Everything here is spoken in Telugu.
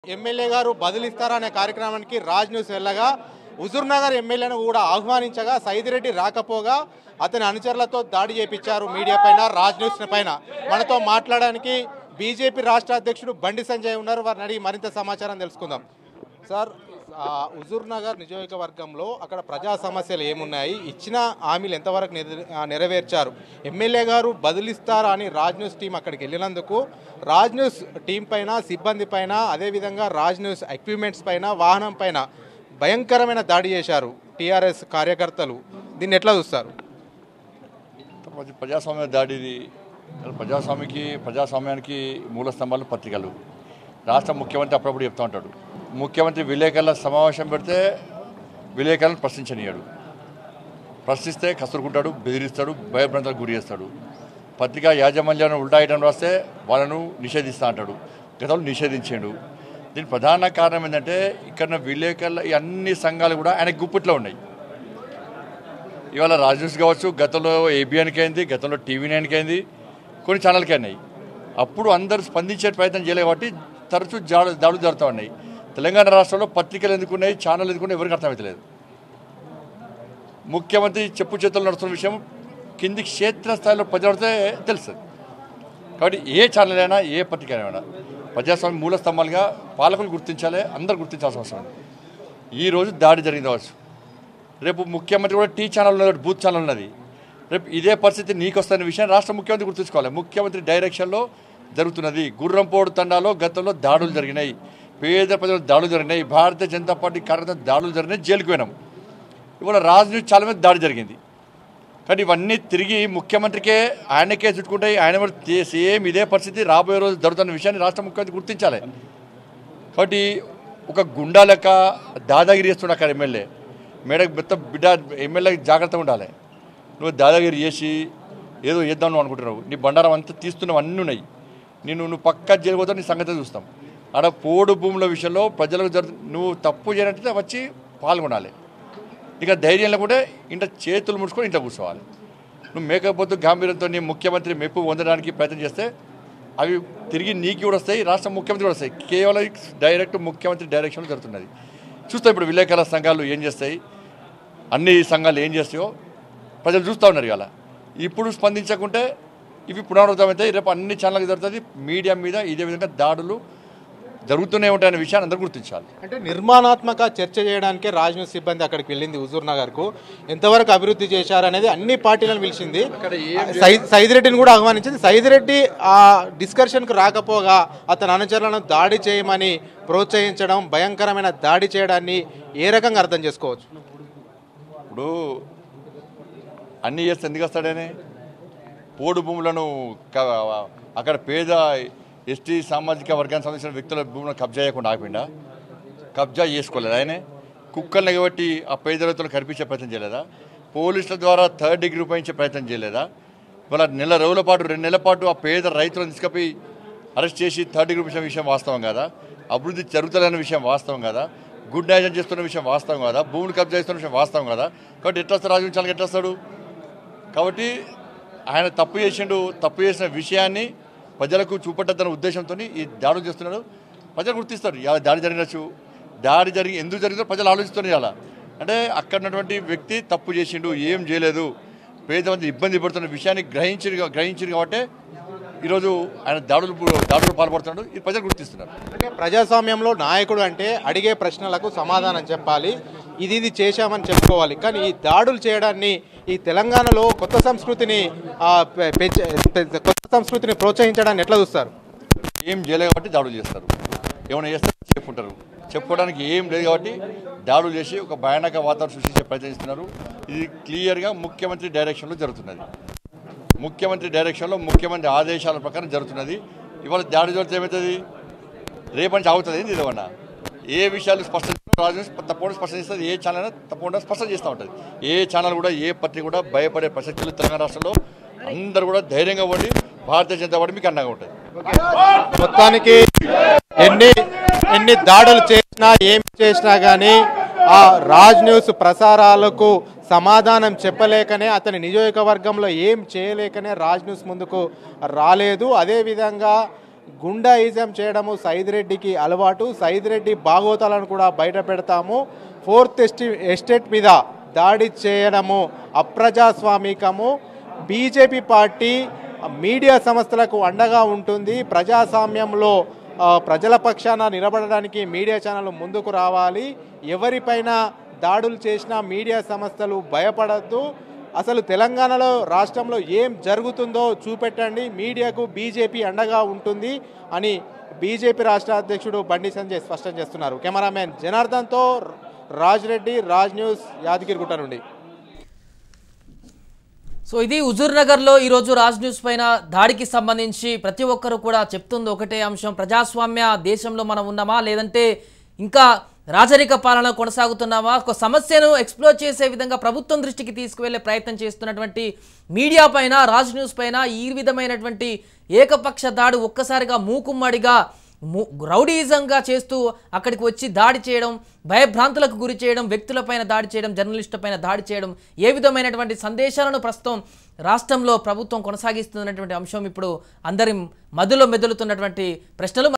ఎమ్మెల్యే గారు బదిలిస్తారా అనే కార్యక్రమానికి రాజ్ న్యూస్ వెళ్ళగా హుజూర్ నగర్ ఎమ్మెల్యేను కూడా ఆహ్వానించగా సైదిరెడ్డి రాకపోగా అతని అనుచరులతో దాడి చేపించారు మీడియా పైన రాజ్ న్యూస్ పైన మనతో మాట్లాడడానికి బీజేపీ రాష్ట్ర అధ్యక్షుడు బండి సంజయ్ ఉన్నారు వారిని అడిగి మరింత సమాచారం తెలుసుకుందాం సార్ ఆ, హుజూర్ నగర్ నియోజకవర్గంలో అక్కడ ప్రజా సమస్యలు ఏమున్నాయి ఇచ్చిన హామీలు ఎంతవరకు నెర- ఆ, నెరవేర్చారు ఎమ్మెల్యే గారు బదిలిస్తారా అని రాజ్ న్యూస్ టీం అక్కడికి వెళ్ళినందుకు రాజ్ న్యూస్ టీం పైన సిబ్బంది పైన అదేవిధంగా రాజ్ న్యూస్ ఎక్విప్మెంట్స్ పైన వాహనం పైన భయంకరమైన దాడి చేశారు టీఆర్ఎస్ కార్యకర్తలు దీన్ని ఎట్లా చూస్తారు ప్రజ- ప్రజాస్వామ్య దాడిది ప్రజాస్వామికి ప్రజాస్వామ్యానికి మూల స్తంభాలు పత్రికలు రాష్ట్ర ముఖ్యమంత్రి అప్పుడప్పుడు చెప్తూ ఉంటాడు ముఖ్యమంత్రి విలేకరుల సమావేశం పెడితే విలేకరులను ప్రశ్నించనీయడు ప్రశ్నిస్తే కసురుకుంటాడు బెదిరిస్తాడు భయభ్రాంతాలకు గురి చేస్తాడు పత్రికా యాజమాన్యాన్ని ఉల్టా ఐటమ్ రాస్తే వాళ్ళను నిషేధిస్తా అంటాడు గతంలో నిషేధించాడు దీని ప్రధాన కారణం ఏంటంటే ఇక్కడ విలేకరుల ఈ అన్ని సంఘాలు కూడా ఆయన గుప్పిట్లో ఉన్నాయి ఇవాళ రాజన్యూస్ కావచ్చు గతంలో ఏబిఎన్కి అయింది గతంలో టీవీ నైన్కి అయింది కొన్ని ఛానల్కి అయినాయి అప్పుడు అందరూ స్పందించే ప్రయత్నం చేయలేదు కాబట్టి తరచూ జాడు దాడులు జరుగుతూ ఉన్నాయి తెలంగాణ రాష్ట్రంలో పత్రికలు ఎందుకున్నాయి ఛానల్ ఎందుకున్నాయి ఎవరికి అర్థమవుతలేదు ముఖ్యమంత్రి చెప్పు చేతులు నడుస్తున్న విషయం కింది క్షేత్రస్థాయిలో ప్రజలతో తెలుస్తుంది కాబట్టి ఏ ఛానల్ అయినా ఏ పత్రిక అయినా ప్రజాస్వామ్య మూల స్తంభాలుగా పాలకులు గుర్తించాలి అందరూ గుర్తించాల్సిన అవసరం ఉంది ఈరోజు దాడి జరిగింది కావచ్చు రేపు ముఖ్యమంత్రి కూడా టీ ఛానల్ ఉన్నది బూత్ ఛానల్ ఉన్నది రేపు ఇదే పరిస్థితి నీకు వస్తున్న విషయం రాష్ట్ర ముఖ్యమంత్రి గుర్తుంచుకోవాలి ముఖ్యమంత్రి డైరెక్షన్లో జరుగుతున్నది గుర్రంపోడు తండాలో గతంలో దాడులు జరిగినాయి పేద ప్రజలు దాడులు జరిగినాయి భారతీయ జనతా పార్టీ కార్యకర్త దాడులు జరిగినాయి జైలుకు పోయినాం ఇవాళ రాజు న్యూస్ చాలా మీద దాడి జరిగింది కానీ ఇవన్నీ తిరిగి ముఖ్యమంత్రికే ఆయనకే చుట్టుకుంటాయి ఆయన కూడా తే- సేమ్ ఇదే పరిస్థితి రాబోయే రోజు జరుగుతున్న విషయాన్ని రాష్ట్ర ముఖ్యమంత్రి గుర్తించాలి కాబట్టి ఒక గుండా లెక్క దాదాగిరి చేస్తున్నా అక్కడ ఎమ్మెల్యే మేడ పెద్ద బిడ్డ ఎమ్మెల్యే జాగ్రత్తగా ఉండాలి నువ్వు దాదాగిరి చేసి ఏదో చేద్దాం నువ్వు అనుకుంటున్నావు నీ బండారం అంతా తీస్తున్నావు అన్నీ ఉన్నాయి నేను నువ్వు పక్కా చేయకపోతే నీ సంగతి చూస్తాం ఆడ పోడు భూముల విషయంలో ప్రజలకు జరు నువ్వు తప్పు చేయనట్టే వచ్చి పాల్గొనాలి ఇక ధైర్యం లేకుంటే ఇంట్లో చేతులు ముడుచుకొని ఇంట్లో కూర్చోవాలి నువ్వు మేకపోతూ గాంభీర్యంతో నీ ముఖ్యమంత్రి మెప్పు పొందడానికి ప్రయత్నం చేస్తే అవి తిరిగి నీకు కూడా వస్తాయి రాష్ట్ర ముఖ్యమంత్రి కూడా వస్తాయి కేవలం డైరెక్ట్ ముఖ్యమంత్రి డైరెక్షన్లో జరుగుతున్నది చూస్తాం ఇప్పుడు విలేకరుల సంఘాలు ఏం చేస్తాయి అన్ని సంఘాలు ఏం చేస్తాయో ప్రజలు చూస్తూ ఉన్నారు ఇవాళ ఇప్పుడు స్పందించకుంటే ఇవి పునరావృతం అవుతాయి రేపు అన్ని ఛానళ్ళకి జరుగుతుంది మీడియా మీద ఇదే విధంగా దాడులు జరుగుతూనే ఉంటాయనే విషయాన్ని అందరూ గుర్తించాలి అంటే నిర్మాణాత్మక చర్చ చేయడానికే రాజ్ న్యూస్ సిబ్బంది అక్కడికి వెళ్ళింది హుజూర్ నగర్ కు ఎంతవరకు అభివృద్ధి చేశారనేది అన్ని పార్టీలను పిలిచింది సై- సైదిరెడ్డిని కూడా ఆహ్వానించింది సైదిరెడ్డి ఆ డిస్కషన్ కు రాకపోగా అతని అనుచరులను దాడి చేయమని ప్రోత్సహించడం భయంకరమైన దాడి చేయడాన్ని ఏ రకంగా అర్థం చేసుకోవచ్చు ఇప్పుడు అన్నీ చేస్తే ఎందుకు వస్తాడని పోడు భూములను క- అక్కడ పేద ఎస్టీ సామాజిక వర్గానికి సంబంధించిన వ్యక్తుల భూములను కబ్జా చేయకుండా ఆపిండా కబ్జా చేసుకోలేదు ఆయనే కుక్కల్ని కాబట్టి ఆ పేద రైతులను కనిపించే ప్రయత్నం చేయలేదా పోలీసుల ద్వారా థర్డ్ డిగ్రీ ఉపయోగించే ప్రయత్నం చేయలేదా ఇవాళ నెల రోజుల పాటు రెండు నెలల పాటు ఆ పేద రైతులను తీసుకపోయి అరెస్ట్ చేసి థర్డ్ డిగ్రీ విషయం విషయం వాస్తవం కదా అభివృద్ధి జరుగుతుందన్న విషయం వాస్తవం కదా గుడ్ నైజన్ చేస్తున్న విషయం వాస్తవం కదా భూములు కబ్జా చేస్తున్న విషయం వాస్తవం కదా కాబట్టి ఎట్లా వస్తాడు రాజు చాలా ఎట్లా వస్తాడు కాబట్టి ఆయన తప్పు చేసిండు తప్పు చేసిన విషయాన్ని ప్రజలకు చూపట్టద్దన్న ఉద్దేశంతో ఈ దాడులు చేస్తున్నాడు ప్రజలు గుర్తిస్తారు ఇలా దాడి జరిగినచ్చు దాడి జరిగి ఎందుకు జరిగిందో ప్రజలు ఆలోచిస్తున్నారు ఇలా అంటే అక్కడ ఉన్నటువంటి వ్యక్తి తప్పు చేసిండు ఏం చేయలేదు పేద మంది ఇబ్బంది పడుతున్న విషయాన్ని గ్రహించి గ్రహించారు కాబట్టి ఈరోజు ఆయన దాడులు దాడులు పాల్పడుతున్నాడు ఈ ప్రజలు గుర్తిస్తున్నారు అంటే ప్రజాస్వామ్యంలో నాయకుడు అంటే అడిగే ప్రశ్నలకు సమాధానం చెప్పాలి ఇది ఇది చేశామని చెప్పుకోవాలి కానీ ఈ దాడులు చేయడాన్ని ఈ తెలంగాణలో కొత్త సంస్కృతిని ఆ, పె- పెంచ- పె- కొత్త సంస్కృతిని ప్రోత్సహించడాన్ని ఎట్లా చూస్తారు ఏం చేయలేదు కాబట్టి దాడులు చేస్తారు ఏమైనా చేస్తే చెప్పుకుంటారు చెప్పుకోవడానికి ఏం లేదు కాబట్టి దాడులు చేసి ఒక భయానక వాతావరణం సృష్టించే ప్రయత్నం చేస్తున్నారు ఇది క్లియర్గా ముఖ్యమంత్రి డైరెక్షన్లో జరుగుతున్నది ముఖ్యమంత్రి డైరెక్షన్లో ముఖ్యమంత్రి ఆదేశాల ప్రకారం జరుగుతున్నది ఇవాళ దాడి జరిగితే ఏమవుతుంది రేపటి ఆగుతుంది ఏంది ఇదేమన్నా ఏ విషయాలు స్పష్టం రాజు తప్పకుండా స్పష్టం చేస్తుంది ఏ ఛానల్ అయినా తప్పకుండా స్పష్టం చేస్తూ ఉంటుంది ఏ ఛానల్ కూడా ఏ పత్రిక కూడా భయపడే ప్రసక్తులు తెలంగాణ రాష్ట్రంలో అందరూ కూడా ధైర్యంగా ఉండి భారతీయ జనతా పార్టీ మీకు అండగా ఉంటుంది మొత్తానికి ఎన్ని ఎన్ని దాడులు చేసినా ఏం చేసినా కానీ ఆ రాజ్ న్యూస్ ప్రసారాలకు సమాధానం చెప్పలేకనే అతని నియోజకవర్గంలో ఏం చేయలేకనే రాజ్ న్యూస్ ముందుకు రాలేదు అదేవిధంగా గుండాయిజం చేయడము సైదిరెడ్డికి అలవాటు సైదిరెడ్డి బాగోతాలను కూడా బయట పెడతాము ఫోర్త్ ఎస్టి ఎస్టేట్ మీద దాడి చేయడము అప్రజాస్వామికము బీజేపీ పార్టీ మీడియా సంస్థలకు అండగా ఉంటుంది ప్రజాస్వామ్యంలో ఆ, ప్రజల పక్షాన నిలబడడానికి మీడియా ఛానల్ ముందుకు రావాలి ఎవరిపైన దాడులు చేసినా మీడియా సంస్థలు భయపడద్దు అసలు తెలంగాణలో రాష్ట్రంలో ఏం జరుగుతుందో చూపెట్టండి మీడియాకు బీజేపీ అండగా ఉంటుంది అని బీజేపీ రాష్ట్ర అధ్యక్షుడు బండి సంజయ్ స్పష్టం చేస్తున్నారు కెమెరామెన్ జనార్దన్తో రాజ్ రెడ్డి రాజ్ న్యూస్ యాదగిరిగుట్ట నుండి సో ఇది హుజూర్ నగర్లో ఈరోజు రాజ్ న్యూస్ పైన దాడికి సంబంధించి ప్రతి ఒక్కరు కూడా చెప్తుంది ఒకటే అంశం ప్రజాస్వామ్య దేశంలో మనం ఉన్నామా లేదంటే ఇంకా రాజరిక పాలన కొనసాగుతున్నామా ఒక సమస్యను ఎక్స్ప్లోర్ చేసే విధంగా ప్రభుత్వం దృష్టికి తీసుకువెళ్లే ప్రయత్నం చేస్తున్నటువంటి మీడియా పైన రాజ్ న్యూస్ పైన ఈ విధమైనటువంటి ఏకపక్ష దాడి ఒక్కసారిగా మూకుమ్మడిగా ము- రౌడీయిజంగా చేస్తూ అక్కడికి వచ్చి దాడి చేయడం భయభ్రాంతులకు గురి చేయడం వ్యక్తులపైన దాడి చేయడం జర్నలిస్టులపైన దాడి చేయడం ఏ విధమైనటువంటి సందేశాలను ప్రస్తుతం రాష్ట్రంలో ప్రభుత్వం కొనసాగిస్తున్నటువంటి అంశం ఇప్పుడు అందరి మధ్యలో మెదులుతున్నటువంటి ప్రశ్నలు